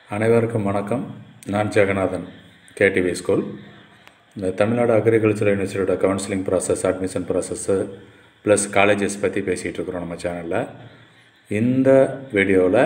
அனைவருக்கும் வணக்கம் நான் ஜெகநாதன் கேடிவி ஸ்கூல் இந்த தமிழ்நாடு அக்ரிகல்ச்சர் யூனிவர்சிட்டியோட counselling process admission process plus colleges பற்றி பேசிகிட்டு இருக்கிறோம் நம்ம சேனலில் இந்த வீடியோவில்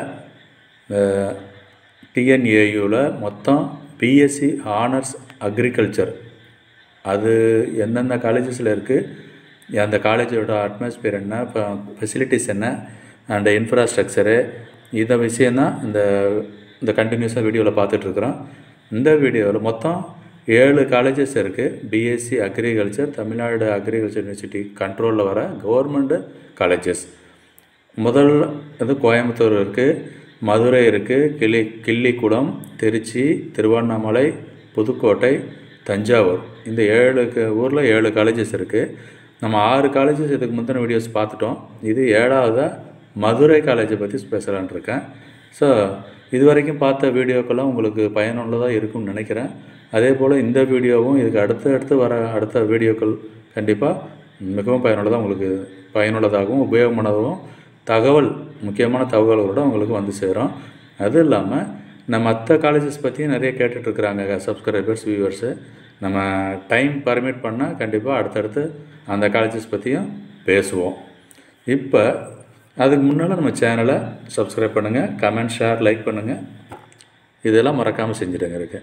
டிஎன்ஏயூவில் மொத்தம் பிஎஸ்சி ஆனர்ஸ் அக்ரிகல்ச்சர் அது எந்தெந்த காலேஜஸில் இருக்குது அந்த காலேஜோட அட்மாஸ்பியர் என்ன இப்போ ஃபெசிலிட்டிஸ் என்ன அண்ட் இன்ஃப்ராஸ்ட்ரக்சரு இதை விஷயந்தான் இந்த இந்த கண்டினியூஸாக வீடியோவில் பார்த்துட்ருக்குறோம் இந்த வீடியோவில் மொத்தம் ஏழு காலேஜஸ் இருக்குது BSc agriculture Tamil Nadu agriculture university கண்ட்ரோலில் வர கவர்மெண்ட் காலேஜஸ் முதல் இது கோயம்புத்தூர் இருக்குது மதுரை இருக்குது கிளி கிள்ளிக்குளம் திருச்சி திருவண்ணாமலை புதுக்கோட்டை தஞ்சாவூர் இந்த ஏழு ஊரில் ஏழு காலேஜஸ் இருக்குது நம்ம ஆறு காலேஜஸ் இதுக்கு முந்தின வீடியோஸ் பார்த்துட்டோம் இது ஏழாவதாக மதுரை காலேஜை பற்றி பேசலான் இருக்கேன் ஸோ இது வரைக்கும் பார்த்த வீடியோக்கெல்லாம் உங்களுக்கு பயனுள்ளதாக இருக்கும்னு நினைக்கிறேன் அதே போல் இந்த வீடியோவும் இதுக்கு அடுத்து அடுத்து வர அடுத்த வீடியோக்கள் கண்டிப்பாக மிகவும் பயனுள்ளதாக உங்களுக்கு பயனுள்ளதாகவும் உபயோகமானதாகவும் தகவல் முக்கியமான தகவல்களோட உங்களுக்கு வந்து சேரும் அது இல்லாமல் நம்ம மற்ற காலேஜஸ் பற்றியும் நிறைய கேட்டுட்ருக்குறாங்க சப்ஸ்கிரைபர்ஸ் வியூவர்ஸு நம்ம டைம் பர்மிட் பண்ணால் கண்டிப்பாக அடுத்தடுத்து அந்த காலேஜஸ் பற்றியும் பேசுவோம் இப்போ அதுக்கு முன்னால் நம்ம சேனலை சப்ஸ்கிரைப் பண்ணுங்கள் கமெண்ட் ஷேர் லைக் பண்ணுங்கள் இதெல்லாம் மறக்காமல் செஞ்சுடுங்க இருக்கு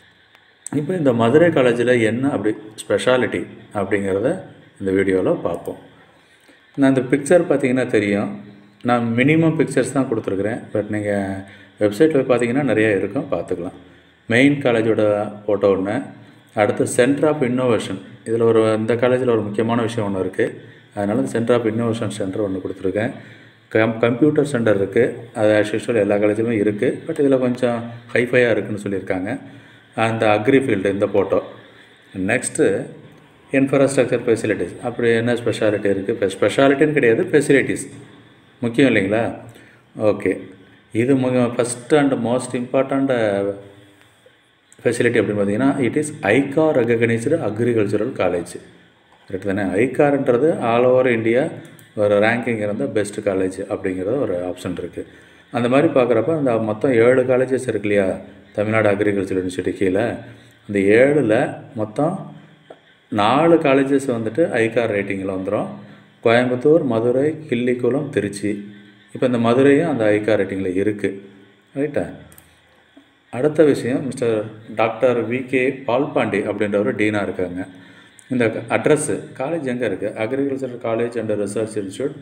இப்போ இந்த மதுரை காலேஜில் என்ன அப்படி ஸ்பெஷாலிட்டி அப்படிங்கிறத இந்த வீடியோவில் பார்ப்போம் நான் இந்த பிக்சர் பார்த்தீங்கன்னா தெரியும் நான் மினிமம் பிக்சர்ஸ் தான் கொடுத்துருக்குறேன் பட் நீங்கள் வெப்சைட்டில் பார்த்தீங்கன்னா நிறைய இருக்கும் பார்த்துக்கலாம் மெயின் காலேஜோட ஃபோட்டோ ஒன்று அடுத்து சென்டர் ஆஃப் இன்னோவேஷன் இதில் ஒரு இந்த காலேஜில் ஒரு முக்கியமான விஷயம் ஒன்று இருக்குது அதனால் சென்டர் ஆஃப் இன்னோவேஷன் சென்டர் ஒன்று கொடுத்துருக்கேன் கம் கம்ப்யூட்டர் சென்டர் இருக்குது அது ஆஸ் யூஸ்வல் எல்லா காலேஜிலும் இருக்குது பட் இதில் கொஞ்சம் ஹைஃபையாக இருக்குதுன்னு சொல்லியிருக்காங்க அந்த அக்ரி ஃபீல்டு இந்த ஃபோட்டோ நெக்ஸ்ட்டு இன்ஃப்ராஸ்ட்ரக்சர் ஃபெசிலிட்டிஸ் அப்படி என்ன ஸ்பெஷாலிட்டி இருக்குது இப்போ ஸ்பெஷாலிட்டின்னு கிடையாது ஃபெசிலிட்டிஸ் முக்கியம் இல்லைங்களா ஓகே இது மு first and most important facility அப்படின்னு பார்த்தீங்கன்னா இட் இஸ் ஐகா ரெகனைஸ்டு அக்ரிகல்ச்சரல் காலேஜ் கரெக்ட் தானே ஐகார்ன்றது ஆல் ஓவர் இந்தியா ஒரு ரேங்கிங் இருந்த பெஸ்ட் காலேஜ் அப்படிங்கிறது ஒரு ஆப்ஷன் இருக்குது அந்த மாதிரி பார்க்குறப்ப அந்த மொத்தம் ஏழு காலேஜஸ் இருக்கு இல்லையா தமிழ்நாடு அக்ரிகல்ச்சர் யூனிவர்சிட்டி கீழே அந்த ஏழில் மொத்தம் நாலு காலேஜஸ் வந்துட்டு ஐகார் ரேட்டிங்கில் வந்துடும் கோயம்புத்தூர் மதுரை கிள்ளிக்குளம் திருச்சி இப்போ இந்த மதுரையும் அந்த ஐகார் ரேட்டிங்கில் இருக்குது ரைட்டா அடுத்த விஷயம் mister doctor V K Palpandi அப்படின்றவர் டீனாக இருக்காங்க இந்த அட்ரஸ்ஸு காலேஜ் எங்கே இருக்குது agriculture college and research institute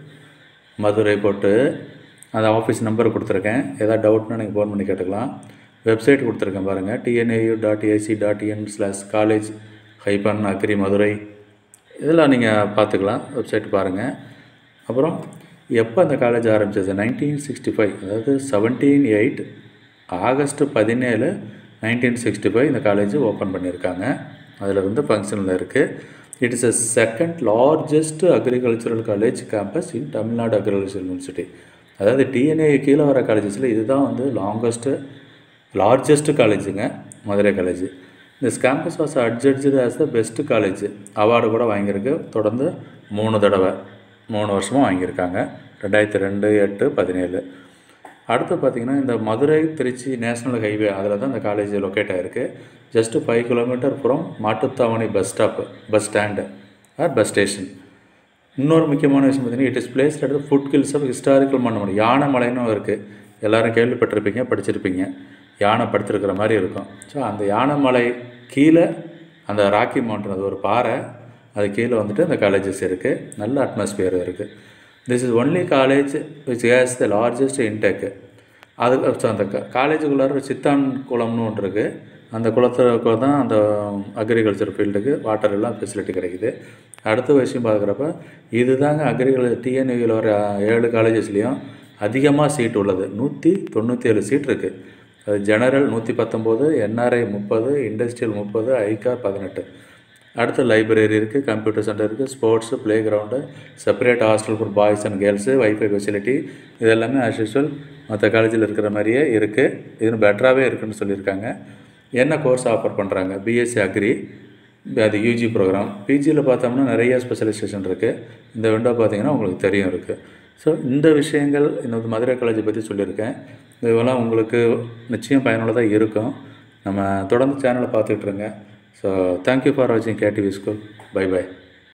Madurai போட்டு அந்த ஆஃபீஸ் நம்பர் கொடுத்துருக்கேன் ஏதாவது டவுட்னா நீங்கள் ஃபோன் பண்ணி கேட்டுக்கலாம் வெப்சைட் கொடுத்துருக்கேன் பாருங்கள் TNAU dot AC dot IN slash college hyphen agri Madurai இதெல்லாம் நீங்கள் பார்த்துக்கலாம் வெப்சைட் பாருங்கள் அப்புறம் எப்போ அந்த காலேஜ் ஆரம்பிச்சது நைன்டீன் சிக்ஸ்டி ஃபைவ் அதாவது செவன்டீன் எயிட் ஆகஸ்ட் பதினேழு நைன்டீன் சிக்ஸ்டி ஃபைவ் இந்த காலேஜ் ஓப்பன் பண்ணியிருக்காங்க அதில் இருந்து ஃபங்க்ஷனில் இருக்குது it is a second largest agricultural college campus in Tamil Nadu agriculture university அதாவது டிஎன்ஏ கீழே வர காலேஜஸில் இதுதான் வந்து லாங்கஸ்ட்டு லார்ஜஸ்ட் காலேஜுங்க Madurai college this campus was adjudged as the best college award கூட வாங்கியிருக்கு தொடர்ந்து மூணு தடவை மூணு வருஷமும் வாங்கியிருக்காங்க ரெண்டாயிரத்தி ரெண்டு எட்டு பதினேழு அடுத்து பார்த்திங்கன்னா இந்த மதுரை திருச்சி நேஷ்னல் ஹைவே அதில் தான் இந்த காலேஜ் லொக்கேட் ஆகிருக்கு just five kilometre from Mattuthavani bus stop bus stand or bus station இன்னொரு முக்கியமான விஷயம் பார்த்தீங்கன்னா it is placed at foot hills of historical Mannamalai யானை மலைன்னு இருக்குது எல்லோரும் கேள்விப்பட்டிருப்பீங்க படிச்சிருப்பீங்க யானை படுத்திருக்கிற மாதிரி இருக்கும் ஸோ அந்த யானை மலை கீழே அந்த ராக்கி மவுண்டன் அது ஒரு பாறை அது கீழே வந்துட்டு அந்த காலேஜஸ் இருக்குது நல்ல அட்மாஸ்பியர் இருக்குது this is only college which has the largest intake அது ஸோ அந்த காலேஜுக்குள்ளார சித்தான் குளம்னு ஒன்று இருக்குது அந்த குளத்துக்கு தான் அந்த அக்ரிகல்ச்சர் ஃபீல்டுக்கு வாட்டர் எல்லாம் ஃபெசிலிட்டி கிடைக்குது அடுத்த விஷயம் பார்க்குறப்ப இது தாங்க அக்ரிகல்ச்சர் டிஎன்யூவில் வர ஏழு காலேஜஸ்லேயும் அதிகமாக சீட் உள்ளது நூற்றி தொண்ணூற்றி ஏழு சீட் இருக்குது அது ஜெனரல் நூற்றி பத்தொம்போது என்ஆர்ஐ முப்பது இண்டஸ்ட்ரியல் முப்பது ஐகார் பதினெட்டு அடுத்து லைப்ரரி இருக்குது கம்ப்யூட்டர் சென்டர் இருக்குது sports play ground separate hostel for boys and girls wifi facility இது எல்லாமே ஆஸ் யூஸ்வல் மற்ற காலேஜில் இருக்கிற மாதிரியே இருக்குது இது பெட்டராகவே இருக்குதுன்னு சொல்லியிருக்காங்க என்ன கோர்ஸ் ஆஃபர் பண்ணுறாங்க பிஎஸ்சி அக்ரி அது யூஜி ப்ரோக்ராம் பிஜியில் பார்த்தோம்னா நிறைய ஸ்பெஷலைசேஷன் இருக்குது இந்த விண்டோ பார்த்தீங்கன்னா உங்களுக்கு தெரியும் இருக்குது ஸோ இந்த விஷயங்கள் இந்த மதுரை காலேஜை பற்றி சொல்லியிருக்கேன் இதெல்லாம் உங்களுக்கு நிச்சயம் பயனுள்ளதாக இருக்கும் நம்ம தொடர்ந்து சேனலை பார்த்துட்ருங்க ஸோ தேங்க்யூ ஃபார் வாட்சிங் கேடிவி ஸ்கூல் பை பை